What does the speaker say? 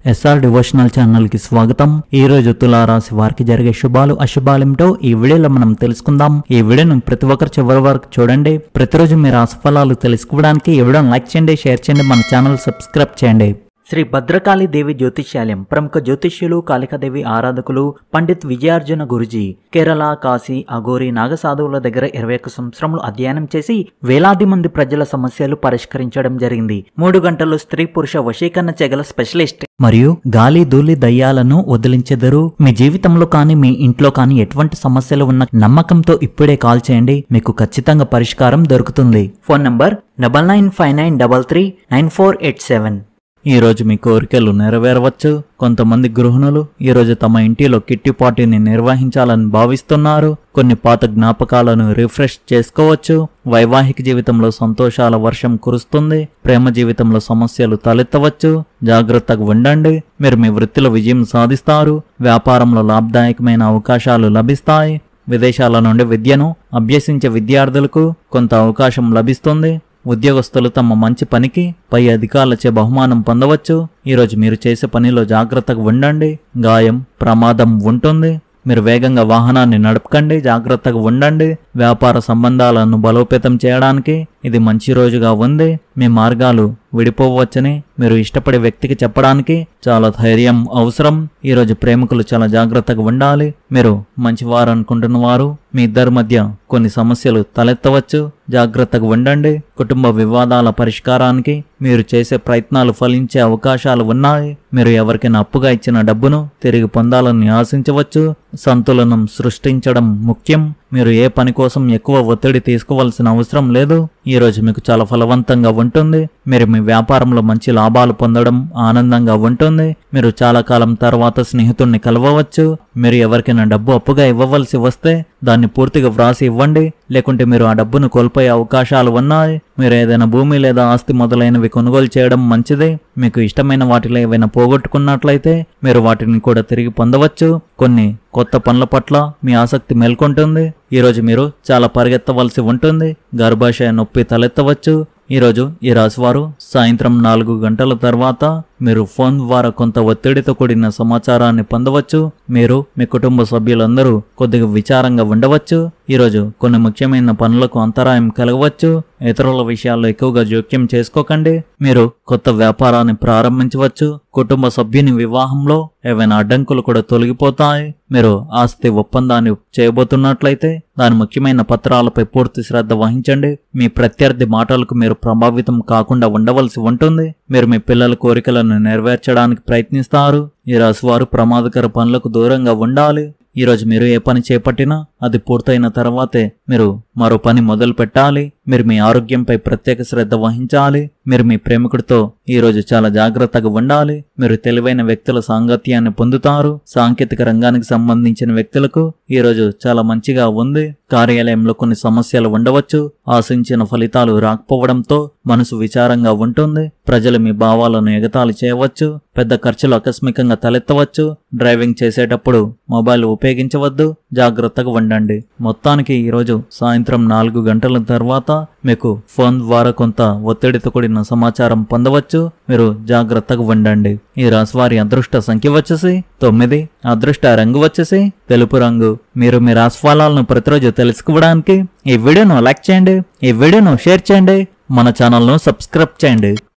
SR devotional channel కి స్వాగతం ఈ రోజు తులారాశి వారికి జరిగే శుభాలు అశుభాలేమిటో ఈ వీడియోలో మనం తెలుసుకుందాం ఈ వీడియోను ప్రతి ఒక్కరు చివరి వరకు చూడండి ప్రతిరోజు మీ రాశి ఫలాలు తెలుసుకోవడానికి ఈ వీడియోను లైక్ చేయండి షేర్ చేయండి మన ఛానల్ సబ్స్క్రైబ్ చేయండి శ్రీ భద్రకాళి దేవి జ్యోతిష్యాలయం ప్రముఖ జ్యోతిష్యులు కాళికాదేవి ఆరాధకులు పండిత్ విజయార్జున గురుజీ కేరళ కాశీ అఘోరి నాగసాధువుల దగ్గర ఇరవై ఒక్క సంవత్సరములు అధ్యయనం చేసి వేలాది మంది ప్రజల సమస్యలు పరిష్కరించడం జరిగింది మూడు గంటలు స్త్రీ పురుష వశీకరణ చెగల స్పెషలిస్ట్ మరియు గాలి ధూళి దయ్యాలను వదిలించెదరు మీ జీవితంలో కానీ మీ ఇంట్లో కానీ ఎటువంటి సమస్యలు ఉన్న నమ్మకంతో ఇప్పుడే కాల్ చేయండి మీకు ఖచ్చితంగా పరిష్కారం దొరుకుతుంది phone number double nine five nine double three nine four eight seven ఈ రోజు మీ కోరికలు నెరవేరవచ్చు కొంతమంది గృహిణులు ఈ రోజు తమ ఇంటిలో కిట్టి పార్టీని నిర్వహించాలని భావిస్తున్నారు కొన్ని పాత జ్ఞాపకాలను రిఫ్రెష్ చేసుకోవచ్చు వైవాహిక జీవితంలో సంతోషాల వర్షం కురుస్తుంది ప్రేమ జీవితంలో సమస్యలు తలెత్తవచ్చు జాగ్రత్తగా ఉండండి మీరు మీ వృత్తిలో విజయం సాధిస్తారు వ్యాపారంలో లాభదాయకమైన అవకాశాలు లభిస్తాయి విదేశాల నుండి విద్యను అభ్యసించే విద్యార్థులకు కొంత అవకాశం లభిస్తుంది ఉద్యోగస్తులు తమ మంచి పనికి పై అధికారులచే బహుమానం పొందవచ్చు ఈరోజు మీరు చేసే పనిలో జాగ్రత్తగా ఉండండి గాయం ప్రమాదం ఉంటుంది మీరు వేగంగా వాహనాన్ని నడపకండి జాగ్రత్తగా ఉండండి వ్యాపార సంబంధాలను బలోపేతం చేయడానికి ఇది మంచి రోజుగా ఉంది మీ మార్గాలు విడిపోవచ్చని మీరు ఇష్టపడే వ్యక్తికి చెప్పడానికి చాలా ధైర్యం అవసరం ఈరోజు ప్రేమికులు చాలా జాగ్రత్తగా ఉండాలి మీరు మంచివారు అనుకుంటున్న వారు మీ ఇద్దరి మధ్య కొన్ని సమస్యలు తలెత్తవచ్చు జాగ్రత్తగా ఉండండి కుటుంబ వివాదాల పరిష్కారానికి మీరు చేసే ప్రయత్నాలు ఫలించే అవకాశాలు ఉన్నాయి మీరు ఎవరికైనా అప్పుగా ఇచ్చిన డబ్బును తిరిగి పొందాలని ఆశించవచ్చు సంతులనం సృష్టించడం ముఖ్యం మీరు ఏ పని కోసం ఎక్కువ ఒత్తిడి తీసుకోవాల్సిన అవసరం లేదు ఈ రోజు మీకు చాలా ఫలవంతంగా ఉంటుంది మీరు మీ వ్యాపారంలో మంచి లాభాలు పొందడం ఆనందంగా ఉంటుంది మీరు చాలా కాలం తర్వాత స్నేహితుడిని కలవవచ్చు మీరు ఎవరికైనా డబ్బు అప్పుగా ఇవ్వవలసి వస్తే దాన్ని పూర్తిగా వ్రాసి ఇవ్వండి లేకుంటే మీరు ఆ డబ్బును కోల్పోయే అవకాశాలు ఉన్నాయి మీరు ఏదైనా భూమి లేదా ఆస్తి మొదలైనవి కొనుగోలు చేయడం మంచిది మీకు ఇష్టమైన వాటిలో ఏవైనా పోగొట్టుకున్నట్లయితే మీరు వాటిని కూడా తిరిగి పొందవచ్చు కొన్ని కొత్త పనుల పట్ల మీ ఆసక్తి మేల్కొంటుంది ఈరోజు మీరు చాలా పరిగెత్తవలసి ఉంటుంది గర్భాశయ నొప్పి తలెత్తవచ్చు ఈరోజు ఈ రాశివారు సాయంత్రం నాలుగు గంటల తర్వాత మీరు ఫోన్ ద్వారా కొంత ఒత్తిడితో కూడిన సమాచారాన్ని పొందవచ్చు మీరు మీ కుటుంబ సభ్యులందరూ కొద్దిగా విచారంగా ఉండవచ్చు ఈరోజు కొన్ని ముఖ్యమైన పనులకు అంతరాయం కలగవచ్చు ఇతరుల విషయాల్లో ఎక్కువగా జోక్యం చేసుకోకండి మీరు కొత్త వ్యాపారాన్ని ప్రారంభించవచ్చు కుటుంబ సభ్యుని వివాహంలో ఏవైనా అడ్డంకులు కూడా తొలగిపోతాయి మీరు ఆస్తి ఒప్పందాన్ని చేయబోతున్నట్లయితే దాని ముఖ్యమైన పత్రాలపై పూర్తి శ్రద్ధ వహించండి మీ ప్రత్యర్థి మాటలకు మీరు ప్రభావితం కాకుండా ఉండవలసి ఉంటుంది మీరు మీ పిల్లల కోరికలను నెరవేర్చడానికి ప్రయత్నిస్తారు ఈ రాశివారు ప్రమాదకర పనులకు దూరంగా ఉండాలి ఈరోజు మీరు ఏ పని చేపట్టినా అది పూర్తయిన తర్వాతే మీరు మరో పని మొదలు పెట్టాలి మీరు మీ ఆరోగ్యంపై ప్రత్యేక శ్రద్ధ వహించాలి మీరు మీ ప్రేమికుడితో ఈరోజు చాలా జాగ్రత్తగా ఉండాలి మీరు తెలివైన వ్యక్తుల సాంగత్యాన్ని పొందుతారు సాంకేతిక రంగానికి సంబంధించిన వ్యక్తులకు ఈరోజు చాలా మంచిగా ఉంది కార్యాలయంలో కొన్ని సమస్యలు ఉండవచ్చు ఆశించిన ఫలితాలు రాకపోవడంతో మనసు విచారంగా ఉంటుంది ప్రజలు మీ భావాలను ఎగతాళి చేయవచ్చు పెద్ద ఖర్చులు ఆకస్మికంగా తలెత్తవచ్చు డ్రైవింగ్ చేసేటప్పుడు మొబైల్ ఉపయోగించవద్దు జాగ్రత్తగా ఉండండి మొత్తానికి ఈరోజు సాయంత్రం నాలుగు గంటల తర్వాత మీకు ఫోన్ ద్వారా కొంత ఒత్తిడితో కూడిన సమాచారం పొందవచ్చు మీరు జాగ్రత్తగా ఉండండి ఈ రాశివారి అదృష్ట సంఖ్య వచ్చేసి తొమ్మిది అదృష్ట రంగు వచ్చేసి తెలుపు రంగు మీరు మీ రాశి ఫలాలను ప్రతిరోజు తెలుసుకోవడానికి ఈ వీడియోను లైక్ చేయండి ఈ వీడియోను షేర్ చేయండి మన ఛానల్ను సబ్స్క్రైబ్ చేయండి